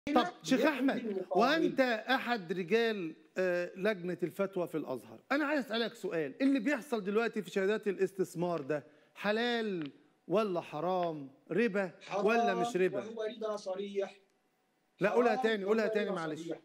طب شيخ بياخد احمد بالمقابل. وانت احد رجال آه، لجنه الفتوى في الازهر انا عايز اسالك سؤال اللي بيحصل دلوقتي في شهادات الاستثمار ده حلال ولا حرام ربا حرام ولا مش ربا وهو ربا صريح لا قولها حرام تاني قولها وهو تاني ربا معلش صريح.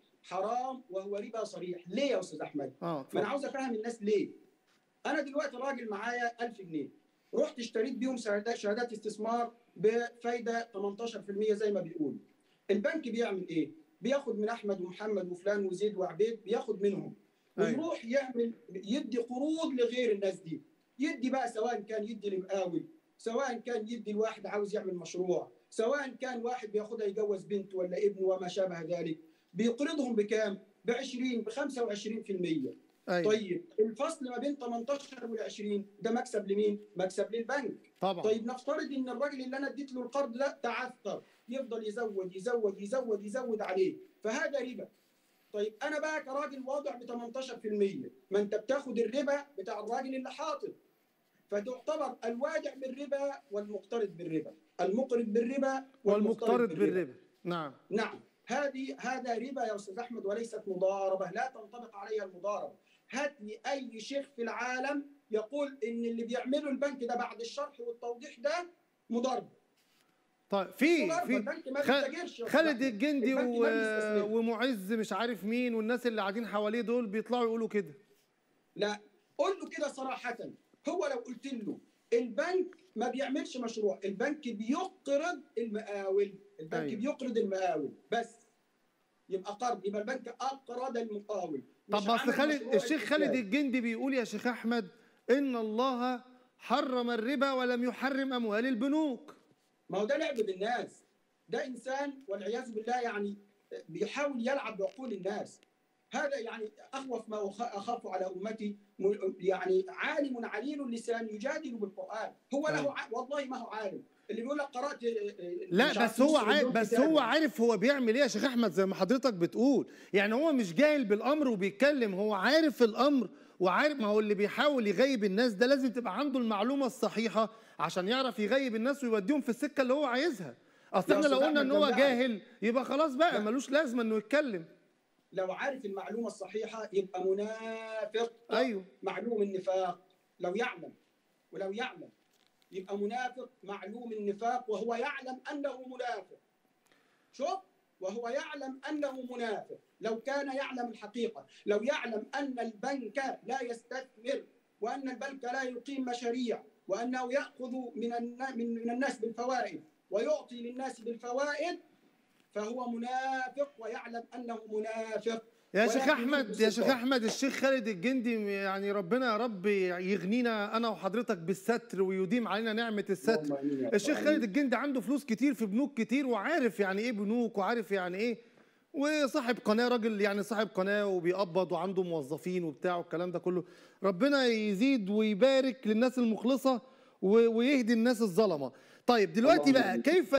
حرام وهو ربا صريح ليه يا استاذ احمد اه ما انا اتفضل. عاوز افهم الناس ليه انا دلوقتي راجل معايا 1000 جنيه رحت اشتريت بيهم شهادات شهادات استثمار بفايده 18% زي ما بيقولوا البنك بيعمل ايه بياخد من احمد ومحمد وفلان وزيد وعبيد بياخد منهم أيوة. ويروح يعمل يدي قروض لغير الناس دي يدي بقى سواء كان يدي لمقاول سواء كان يدي الواحد عاوز يعمل مشروع سواء كان واحد بياخدها يجوز بنته ولا ابنه وما شابه ذلك بيقرضهم بكام ب 20 ب 25% ايوه طيب الفصل ما بين 18 وال 20 ده مكسب لمين؟ مكسب للبنك. طبعا طيب نفترض ان الراجل اللي انا اديت له القرض ده تعثر يفضل يزود يزود يزود يزود عليه فهذا ربا. طيب انا بقى كراجل واضع ب 18% ما انت بتاخد الربا بتاع الراجل اللي حاطط. فتعتبر الوادع بالربا والمقترض بالربا، المقرض بالربا والمقترض بالربا نعم نعم هذه هذا ربا يا استاذ احمد وليست مضاربه لا تنطبق عليها المضاربه هات لي اي شيخ في العالم يقول ان اللي بيعمله البنك ده بعد الشرح والتوضيح ده مضاربه طيب في مضاربه في البنك ما خ- بيتاجرش يا أستاذ خالد أحمد. الجندي البنك و... ما بيستثمر. ومعز مش عارف مين والناس اللي قاعدين حواليه دول بيطلعوا يقولوا كده لا قول له كده صراحه هو لو قلت له البنك ما بيعملش مشروع البنك بيقرض المقاول البنك أيوة. بيقرض المقاول بس يبقى قرض يبقى البنك اقرض المقاول طب مش ما اصل عمل خالد مشروع الشيخ خالد استثماري. الجندي بيقول يا شيخ احمد ان الله حرم الربا ولم يحرم اموال البنوك ما هو ده لعب بالناس ده انسان والعياذ بالله يعني بيحاول يلعب بعقول الناس هذا يعني اخوف ما أخ- اخاف على امتي م- يعني عالم عليل اللسان يجادل بالقران هو له أيوة. ع... والله ما هو عالم اللي بيقول لك قرات آه، آه، لا مش عارف بس هو نص عارف مليون بس كتاب. هو عارف هو بيعمل ايه يا شيخ احمد زي ما حضرتك بتقول يعني هو مش جاهل بالامر وبيتكلم هو عارف الامر وعارف ما هو اللي بيحاول يغيب الناس ده لازم تبقى عنده المعلومه الصحيحه عشان يعرف يغيب الناس ويوديهم في السكه اللي هو عايزها اصل يا احنا لو أستاذ قلنا ان أحمد هو جماعة. جاهل يبقى خلاص بقى لا. ملوش لازمه انه يتكلم لو عارف المعلومه الصحيحه يبقى منافق ايوه معلوم النفاق لو يعلم ولو يعلم يبقى منافق معلوم النفاق وهو يعلم انه منافق شوف وهو يعلم انه منافق لو كان يعلم الحقيقه لو يعلم ان البنك لا يستثمر وان البنك لا يقيم مشاريع وانه ياخذ من النا- من من الناس بالفوائد ويعطي للناس بالفوائد فهو منافق ويعلم انه منافق يا شيخ ولكن احمد يا شيخ بالسلطان. احمد الشيخ خالد الجندي يعني ربنا يا رب يغنينا انا وحضرتك بالستر ويديم علينا نعمه الستر اللهم آمين يا رب الشيخ العالمين. خالد الجندي عنده فلوس كتير في بنوك كتير وعارف يعني ايه بنوك وعارف يعني ايه وصاحب قناه راجل يعني صاحب قناه وبيقبض وعنده موظفين وبتاع والكلام ده كله ربنا يزيد ويبارك للناس المخلصه و- ويهدي الناس الظلمه طيب دلوقتي اللهم بقى آمين. كيف